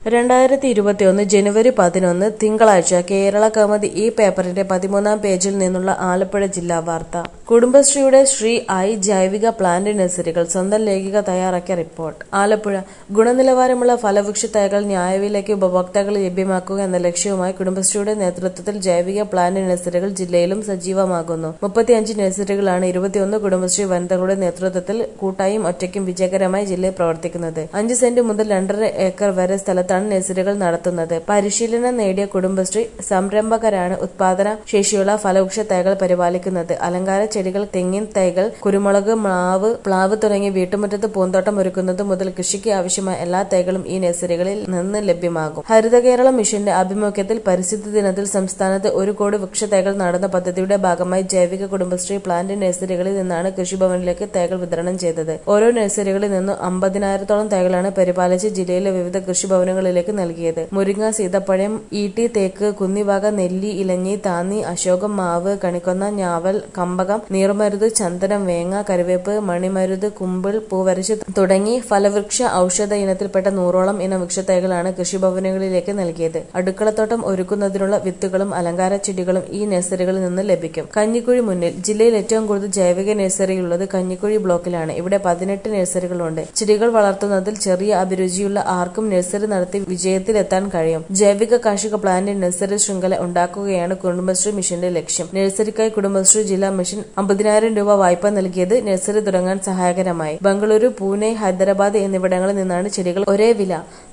രണ്ടായിരത്തി ഇരുപത്തിയൊന്ന് ജനുവരി പതിനൊന്ന് തിങ്കളാഴ്ച കേരള കൗമുദി ഈ പേപ്പറിന്റെ പതിമൂന്നാം പേജിൽ നിന്നുള്ള ആലപ്പുഴ ജില്ലാ വാർത്ത കുടുംബശ്രീയുടെ ശ്രീ ഐ ജൈവിക പ്ലാന്റ് നഴ്സറികൾ സ്വന്തം ലേഖിക തയ്യാറാക്കിയ റിപ്പോർട്ട് ആലപ്പുഴ ഗുണനിലവാരമുള്ള ഫലവൃക്ഷ തൈകൾ ന്യായവിലയ്ക്ക് ഉപഭോക്താക്കൾ ലഭ്യമാക്കുക എന്ന ലക്ഷ്യവുമായി കുടുംബശ്രീയുടെ നേതൃത്വത്തിൽ ജൈവിക പ്ലാന്റ് നഴ്സറികൾ ജില്ലയിലും സജീവമാകുന്നു മുപ്പത്തിയഞ്ച് നഴ്സറികളാണ് ഇരുപത്തിയൊന്ന് കുടുംബശ്രീ വനിതകളുടെ നേതൃത്വത്തിൽ കൂട്ടായും ഒറ്റയ്ക്കും വിജയകരമായി ജില്ലയിൽ പ്രവർത്തിക്കുന്നത് അഞ്ച് സെന്റ് മുതൽ രണ്ടര ഏക്കർ വരെ സ്ഥലത്താണ് നഴ്സറികൾ നടത്തുന്നത് പരിശീലനം നേടിയ കുടുംബശ്രീ സംരംഭകരാണ് ഉത്പാദന ശേഷിയുള്ള ഫലവൃക്ഷ തൈകൾ പരിപാലിക്കുന്നത് അലങ്കാര ചെടികൾ തെങ്ങിൻ തൈകൾ കുരുമുളക് മാവ് പ്ലാവ് തുടങ്ങിയ വീട്ടുമുറ്റത്ത് പൂന്തോട്ടം ഒരുക്കുന്നത് മുതൽ കൃഷിക്ക് ആവശ്യമായ എല്ലാ തൈകളും ഈ നഴ്സറികളിൽ നിന്ന് ലഭ്യമാകും ഹരിത കേരള മിഷന്റെ ആഭിമുഖ്യത്തിൽ പരിസ്ഥിതി ദിനത്തിൽ സംസ്ഥാനത്ത് ഒരു കോടി വൃക്ഷത്തൈകൾ നടന്ന പദ്ധതിയുടെ ഭാഗമായി ജൈവിക കുടുംബശ്രീ പ്ലാന്റ് നഴ്സറികളിൽ നിന്നാണ് കൃഷിഭവനിലേക്ക് തൈകൾ വിതരണം ചെയ്തത് ഓരോ നഴ്സറികളിൽ നിന്നും അമ്പതിനായിരത്തോളം തൈകളാണ് പരിപാലിച്ച് ജില്ലയിലെ വിവിധ കൃഷിഭവനുകളിലേക്ക് നൽകിയത് മുരിങ്ങ സീതപ്പഴം ഈട്ടി തേക്ക് കുന്നിവാക നെല്ലി ഇലഞ്ഞി താന്നി അശോകം മാവ് കണിക്കൊന്ന ഞാവൽ കമ്പകം നീർമരുത് ചന്ദനം വേങ്ങ കരുവേപ്പ് മണിമരുത് കുമ്പിൾ പൂവരച്ച് തുടങ്ങി ഫലവൃക്ഷ ഔഷധ ഇനത്തിൽപ്പെട്ട നൂറോളം ഇനം വൃക്ഷത്തൈകളാണ് കൃഷിഭവനുകളിലേക്ക് നൽകിയത് അടുക്കളത്തോട്ടം ഒരുക്കുന്നതിനുള്ള വിത്തുകളും അലങ്കാര ചെടികളും ഈ നഴ്സറികളിൽ നിന്ന് ലഭിക്കും കഞ്ഞിക്കുഴി മുന്നിൽ ജില്ലയിൽ ഏറ്റവും കൂടുതൽ ജൈവിക നഴ്സറിയുള്ളത് കഞ്ഞിക്കുഴി ബ്ലോക്കിലാണ് ഇവിടെ പതിനെട്ട് നഴ്സറികളുണ്ട് ചെടികൾ വളർത്തുന്നതിൽ ചെറിയ അഭിരുചിയുള്ള ആർക്കും നഴ്സറി നടത്തി വിജയത്തിലെത്താൻ കഴിയും ജൈവിക കാർഷിക പ്ലാന്റ് നഴ്സറി ശൃംഖല ഉണ്ടാക്കുകയാണ് കുടുംബശ്രീ മിഷന്റെ ലക്ഷ്യം നഴ്സറിക്കായി കുടുംബശ്രീ ജില്ലാ മിഷൻ അമ്പതിനായിരം രൂപ വായ്പ നൽകിയത് നഴ്സറി തുടങ്ങാൻ സഹായകരമായി ബംഗളൂരു പൂനെ ഹൈദരാബാദ് എന്നിവിടങ്ങളിൽ നിന്നാണ് ചെടികൾ ഒരേ വില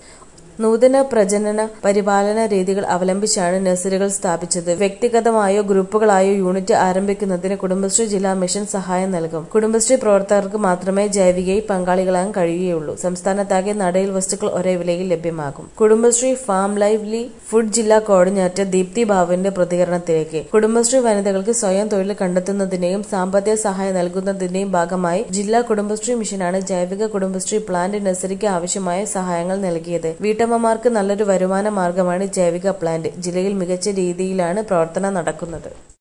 നൂതന പ്രജനന പരിപാലന രീതികൾ അവലംബിച്ചാണ് നഴ്സറികൾ സ്ഥാപിച്ചത് വ്യക്തിഗതമായോ ഗ്രൂപ്പുകളായോ യൂണിറ്റ് ആരംഭിക്കുന്നതിന് കുടുംബശ്രീ ജില്ലാ മിഷൻ സഹായം നൽകും കുടുംബശ്രീ പ്രവർത്തകർക്ക് മാത്രമേ ജൈവികയിൽ പങ്കാളികളാകാൻ കഴിയുകയുള്ളൂ സംസ്ഥാനത്താകെ നടയിൽ വസ്തുക്കൾ ഒരേ വിലയിൽ ലഭ്യമാകും കുടുംബശ്രീ ഫാം ലൈവ്ലി ഫുഡ് ജില്ലാ കോർഡിനേറ്റർ ദീപ്തി ബാബുവിന്റെ പ്രതികരണത്തിലേക്ക് കുടുംബശ്രീ വനിതകൾക്ക് സ്വയം തൊഴിൽ കണ്ടെത്തുന്നതിന്റെയും സാമ്പത്തിക സഹായം നൽകുന്നതിന്റെയും ഭാഗമായി ജില്ലാ കുടുംബശ്രീ മിഷനാണ് ജൈവിക കുടുംബശ്രീ പ്ലാന്റ് നഴ്സറിക്ക് ആവശ്യമായ സഹായങ്ങൾ നൽകിയത് വീട്ടമ്മമാർക്ക് നല്ലൊരു വരുമാന മാർഗമാണ് ജൈവിക പ്ലാന്റ് ജില്ലയിൽ മികച്ച രീതിയിലാണ് പ്രവർത്തനം നടക്കുന്നത്